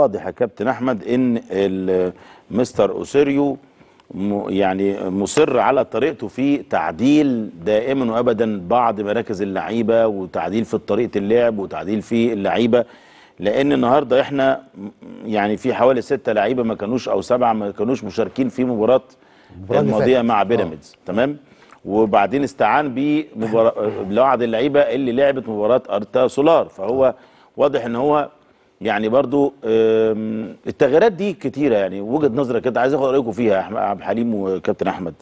واضح يا كابتن احمد ان ال- مستر اوسيريو م- يعني مصر على طريقته في تعديل دائما وابدا بعض مراكز اللعيبه وتعديل في طريقه اللعب وتعديل في اللعيبه لان النهارده احنا م- يعني في حوالي ستة لعيبه ما كانوش او سبعه ما كانوش مشاركين في مباراه المباراة اللي الماضيه فاتت. مع آه. بيراميدز تمام وبعدين استعان ببعض اللعيبه اللي لعبت مباراه ارتا سولار فهو واضح ان هو يعني برضو آم، التغييرات دي كتيره يعني وجهه نظرك كده عايز اخد رايكم فيها يا أحمد- عبد الحليم وكابتن احمد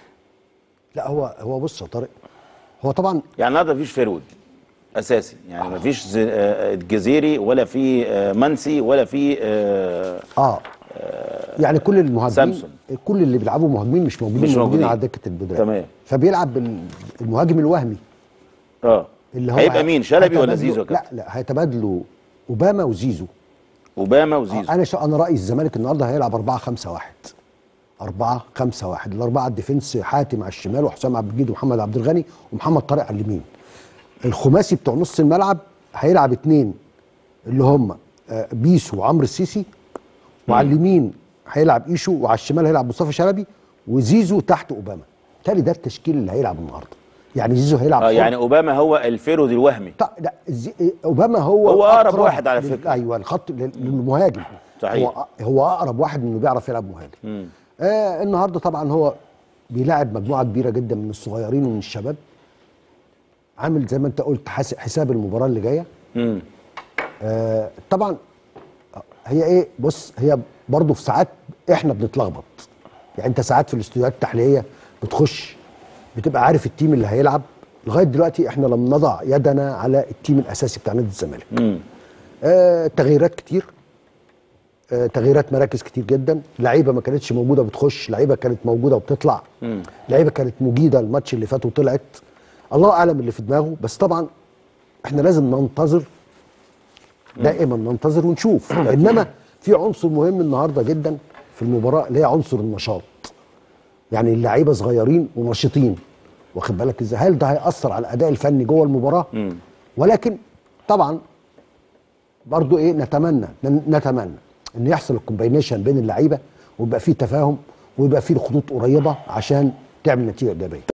لا هو هو بص يا طارق هو طبعا يعني النهارده مفيش فيرود اساسي يعني مفيش ز- آه، الجزيري ولا في آه، منسي ولا في آه، اه يعني كل المهاجمين سامسون. كل اللي بيلعبوا مهاجمين مش موجودين مش موجودين موجودين. على دكه البدلاء تمام. فبيلعب بال- المهاجم الوهمي اه اللي هو هيبقى هي- مين شلبي ولا هيتبادلوا- زيزو يا لا كابتن لا هيتبادلوا اوباما وزيزو اوباما آه وزيزو انا شا... انا رايي الزمالك النهارده هيلعب 4 5 1 4 5 1 الاربعه الديفنس حاتم على الشمال وحسام عبد المجيد ومحمد عبد الغني ومحمد طارق على اليمين الخماسي بتوع نص الملعب هيلعب اتنين اللي هم آه، بيسو وعمرو السيسي وعلى اليمين هيلعب ايشو وعلى الشمال هيلعب مصطفى شلبي وزيزو تحت اوباما بالتالي ده التشكيل اللي هيلعب النهارده يعني زيزو هيلعب اه حر. يعني اوباما هو الفيرود الوهمي طيب لا زي... اوباما هو هو أقرب واحد على لل- فكرة. ايوه الخط لل- للمهاجم صحيح. هو هو اقرب واحد انه بيعرف يلعب مهاجم آه النهارده طبعا هو بيلاعب مجموعه كبيره جدا من الصغيرين ومن الشباب عامل زي ما انت قلت حاس- حساب المباراه اللي جايه مم. آه طبعا هي ايه بص هي برضه في ساعات احنا بنتلخبط يعني انت ساعات في الاستوديوهات التحليليه بتخش بتبقى عارف التيم اللي هيلعب لغايه دلوقتي احنا لم نضع يدنا على التيم الاساسي بتاع نادي الزمالك مم. آه تغييرات كتير آه تغييرات مراكز كتير جدا لعيبه ما كانتش موجوده بتخش لعيبه كانت موجوده وبتطلع لعيبه كانت مجيده الماتش اللي فات وطلعت الله اعلم اللي في دماغه بس طبعا احنا لازم ننتظر دائما ننتظر ونشوف انما في عنصر مهم النهارده جدا في المباراه اللي هي عنصر النشاط يعني اللعيبه صغيرين ونشيطين واخد بالك ازاي هل ده هياثر على الاداء الفني جوه المباراه ولكن طبعا برضو ايه نتمنى نتمنى ان يحصل الكومباينيشن بين اللعيبه ويبقى في تفاهم ويبقى في خطوط قريبه عشان تعمل نتيجه ايجابيه